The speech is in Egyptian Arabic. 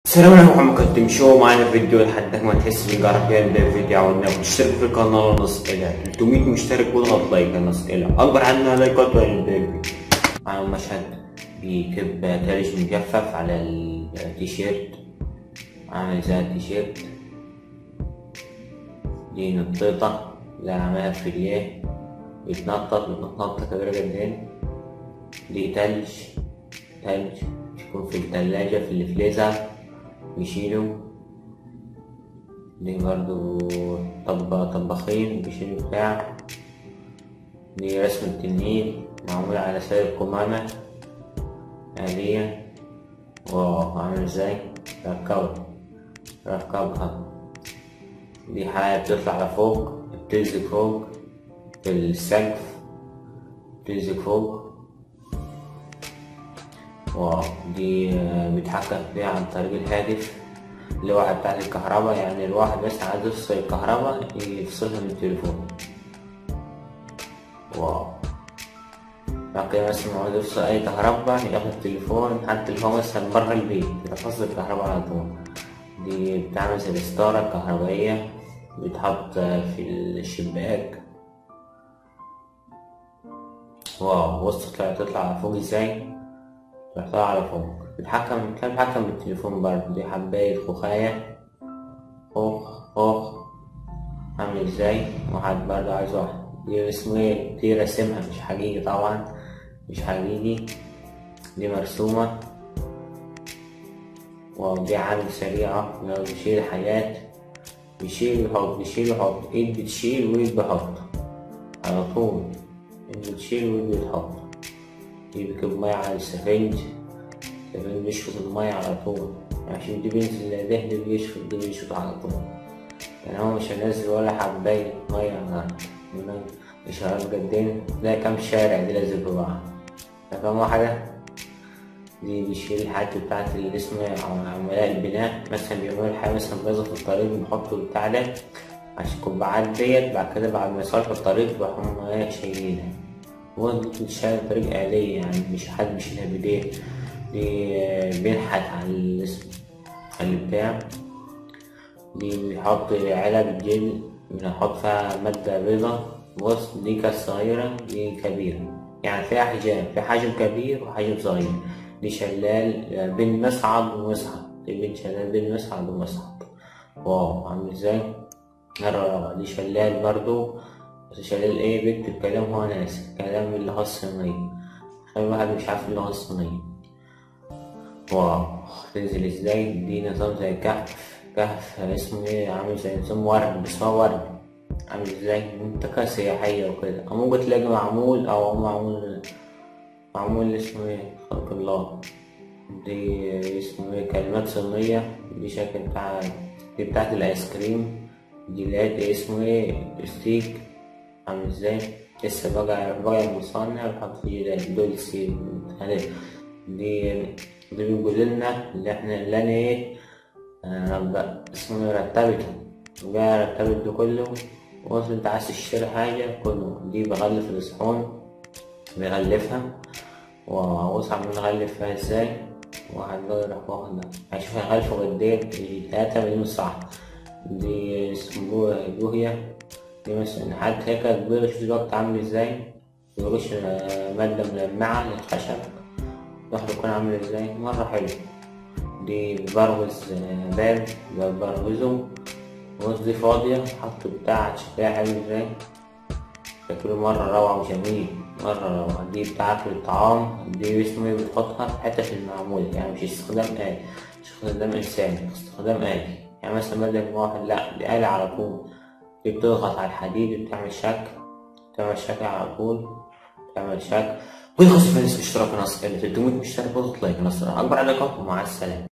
السلام عليكم محمد كنت شو معنا فيديو لحد ما تحس بنجرب كده نبدا الفيديو عاوزنا تشترك في القناه ونص الى 300 مشترك واضغط لايك نص الى اكبر عدد لايكات ونبدا الفيديو معنا مشهد بيكب تلج مجفف على التيشيرت عامل زي التيشيرت دي نطيطة اللي عملها في رجليه بيتنطط بتنطط كبيرة جدا دي تلج تلج يكون في التلاجة في الفريزر بيشيلوا دي برضو طب طباخين بيشيلوا بتاع دي رسمة النيل معمولة على سائل قمامة آلية واو عامل ازاي ركبها ركبها دي حاجة بتطلع لفوق بتلزق فوق في السقف بتلزق فوق واو دي بيتحكم فيها عن طريق الهاتف اللوحة بتاعت الكهرباء يعني الواحد بس عايز يفصل الكهرباء يفصلها من التليفون واو لكن مثلا عاوز يفصل أي كهرباء ياخد التليفون حتى اللي هو مثلا برا البيت يفصل الكهرباء على طول دي بتعمل زي الستارة الكهربائية بيتحط في الشباك واو وسط تطلع فوق ازاي تحطها على فوق بتحكم كان بتحكم بالتليفون برضه دي حباية خوخاية خوخ خوخ عامل ازاي واحد برضه عايز واحد دي اسمه ايه دي رسمها مش حقيقي طبعا مش حقيقي دي مرسومة ودي عامل سريعة لو بيشيل حاجات بيشيل ويحط بيشيل ويحط ايد بتشيل وايد بحط على طول ايد بتشيل وايد بتحط يركب مية على السفنج السفنج بيشفط المية على طول عشان دي بينزل ده ده بيشفط ده بيشفط على طول يعني هو مش هينزل ولا حباية مية مش قدين ده كام شارع دي لازم في بعض ده كام واحدة دي بيشيل الحاجات بتاعت اللي اسمها عملاء البناء مثلا بيعملوا حاجة مثلا بيضة في الطريق بيحطوا البتاع ده عشان القبعات ديت بعد كده بعد ما يصلحوا الطريق بيروحوا هما شايلينها ودي بتشتغل بطريقة آلية يعني مش حد بيشيلها بإيديه دي بينحت على الاسم على البتاع دي بيحط علب جل بنحط فيها مادة بيضة بص دي كاس صغيرة دي كبيرة يعني فيها حجم في حجم كبير وحجم صغير دي شلال بين مصعد ومصعد دي بين شلال بين مصعد ومصعد واو عامل ازاي مرة دي شلال برضو بس شلال ايه بيكتب كلام هو ناس كلام اللغة الصينية خلي واحد مش عارف اللغة الصينية واو تنزل ازاي دي نظام زي كهف كهف اسمه ايه عامل زي نظام ورد بس هو ورد عامل ازاي منطقة سياحية وكده أو ممكن تلاقي معمول أو معمول معمول اسمه ايه خلق الله دي اسمه ايه كلمات صينية دي شكل بتاع دي بتاعت الآيس كريم دي لقيت اسمه ايه ستيك عامل ازاي لسه بقى بقى المصنع بحط فيه دولسي دي دي بيقول لنا اللي احنا اللي انا ايه آه اسمه رتبته بقى رتبت ده كله وصل انت عايز تشتري حاجة كله دي بغلف الصحون بغلفها وأوسع من نغلف فيها ازاي واحد بقى يروح واخدها هشوف هغلفه قد ايه تلاتة مليون صح دي اسمه بوهية دي مثلا حد هيك كبير شوف الوقت عامل ازاي يرش مادة ملمعة للخشب الواحد يكون عامل ازاي مرة حلو دي برغز باب برغزه الغرز دي فاضية حط بتاع شكلها حلو ازاي شكله مرة روعة وجميل مرة روعة دي بتاعت الطعام دي اسمه ايه بتحطها في حتة في المعمول يعني مش استخدام آلي مش استخدام إنساني استخدام آلي يعني مثلا بدل ما واحد لأ دي آلة على طول دي بتضغط على الحديد بتعمل شكل بتعمل شكل على طول بتعمل شكل ويخص في الاشتراك في نص 300 مشترك وضغط لايك نصر أكبر علاقات ومع السلامة